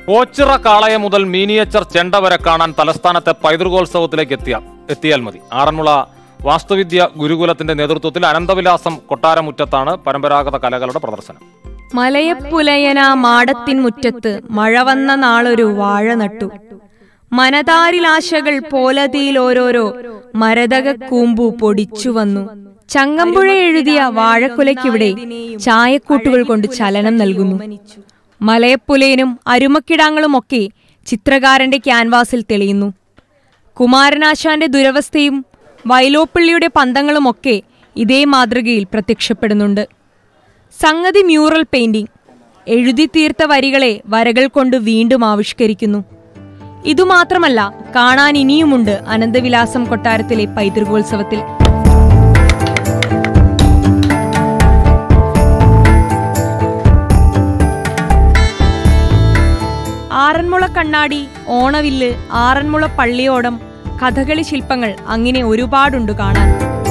ഓച്ചിറ കാളയ മുതൽ മീനിയേച്ചർ ചെണ്ട വരെ കാണാൻ തലസ്ഥാനത്തെ പൈതൃകോത്സവത്തിലേക്ക് എത്തിയ എത്തിയാൽ മതി ആറന്മുള വാസ്തുവിദ്യ ഗുരുകുലത്തിന്റെ നേതൃത്വത്തിൽ അനന്തവിലാസം കൊട്ടാരമുറ്റത്താണ് പരമ്പരാഗത കലകളുടെ പ്രദർശനം മലയപ്പുലയന മാടത്തിൻ മുറ്റത്ത് മഴ വന്ന നാളൊരു വാഴ നട്ടു മനതാരിലാശകൾ പോലതിയിൽ ഓരോരോ മരതക കൂമ്പു പൊടിച്ചു വന്നു ചങ്ങമ്പുഴ എഴുതിയ വാഴക്കുലയ്ക്കിവിടെ ചായക്കൂട്ടുകൾ കൊണ്ട് ചലനം നൽകുന്നു മലയപ്പുലയനും അരുമക്കിടാങ്ങളുമൊക്കെ ചിത്രകാരന്റെ ക്യാൻവാസിൽ തെളിയുന്നു കുമാരനാശാന്റെ ദുരവസ്ഥയും വയലോപ്പിള്ളിയുടെ പന്തങ്ങളുമൊക്കെ ഇതേ മാതൃകയിൽ പ്രത്യക്ഷപ്പെടുന്നുണ്ട് സംഗതി മ്യൂറൽ പെയിന്റിംഗ് എഴുതി തീർത്ത വരികളെ വരകൾ കൊണ്ട് വീണ്ടും ആവിഷ്കരിക്കുന്നു ഇതുമാത്രമല്ല കാണാൻ ഇനിയുമുണ്ട് അനന്തവിലാസം കൊട്ടാരത്തിലെ പൈതൃകോത്സവത്തിൽ ആറന്മുള കണ്ണാടി ഓണവില്ല് ആറന്മുള പള്ളിയോടം കഥകളി ശില്പങ്ങൾ അങ്ങനെ ഒരുപാടുണ്ട് കാണാൻ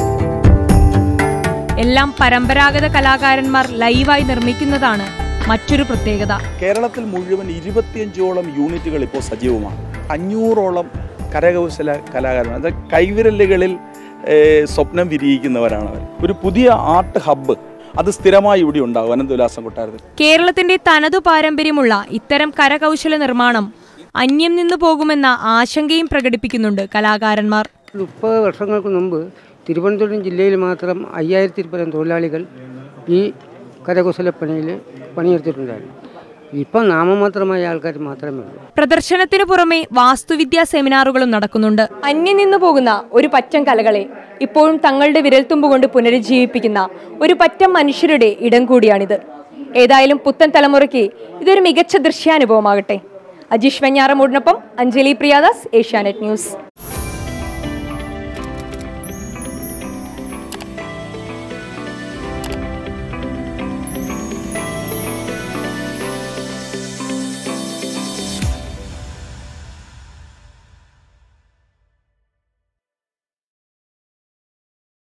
എല്ലാം പരമ്പരാഗത കലാകാരന്മാർ ലൈവായി നിർമ്മിക്കുന്നതാണ് മറ്റൊരു പ്രത്യേകത കേരളത്തിൽ മുഴുവൻ ഇരുപത്തിയഞ്ചോളം യൂണിറ്റുകൾ ഇപ്പോൾ സജീവമാണ് അഞ്ഞൂറോളം കരകൗശല കലാകാരന്മാർ അത് കൈവിരലുകളിൽ ഏഹ്, സ്വപ്നം വിരിയിക്കുന്നവരാണ് അവർ ഒരു പുതിയ ആർട്ട് ഹബ്ബ് അത് സ്ഥിരമായി ഇവിടെ ഉണ്ടാകും അനന്തവിലാസം കൊട്ടാരത്തിൽ കേരളത്തിന്റെ തനതു പാരമ്പര്യമുള്ള ഇത്തരം കരകൗശല നിർമ്മാണം അന്യം നിന്നു പോകുമെന്ന ആശങ്കയും പ്രകടിപ്പിക്കുന്നുണ്ട് കലാകാരന്മാർ മുപ്പത് വർഷങ്ങൾക്ക് മുമ്പ് തിരുവനന്തപുരം ജില്ലയിൽ മാത്രം അയ്യായിരത്തിൽ പരം തൊഴിലാളികൾ ഈ കരകൗശലപ്പണിയിൽ പണിയെടുത്തിട്ടുണ്ടായിരുന്നു ഇപ്പം നാമമാത്രമായ ആൾക്കാർ മാത്രമേ ഉള്ളൂ പ്രദർശനത്തിനു പുറമെ വാസ്തുവിദ്യാ സെമിനാറുകളും നടക്കുന്നുണ്ട് അന്യം നിന്നു പോകുന്ന ഒരു പറ്റം കലകളെ ഇപ്പോഴും തങ്ങളുടെ വിരൽത്തുമ്പ് കൊണ്ട് പുനരുജ്ജീവിപ്പിക്കുന്ന ഒരു പറ്റം മനുഷ്യരുടെ ഇടം കൂടിയാണിത് ഏതായാലും പുത്തൻ തലമുറയ്ക്ക് ഇതൊരു മികച്ച ദൃശ്യാനുഭവമാകട്ടെ അജീഷ് വെഞ്ഞാറമൂടിനൊപ്പം അഞ്ജലി പ്രിയാദാസ് ഏഷ്യാനെറ്റ് ന്യൂസ്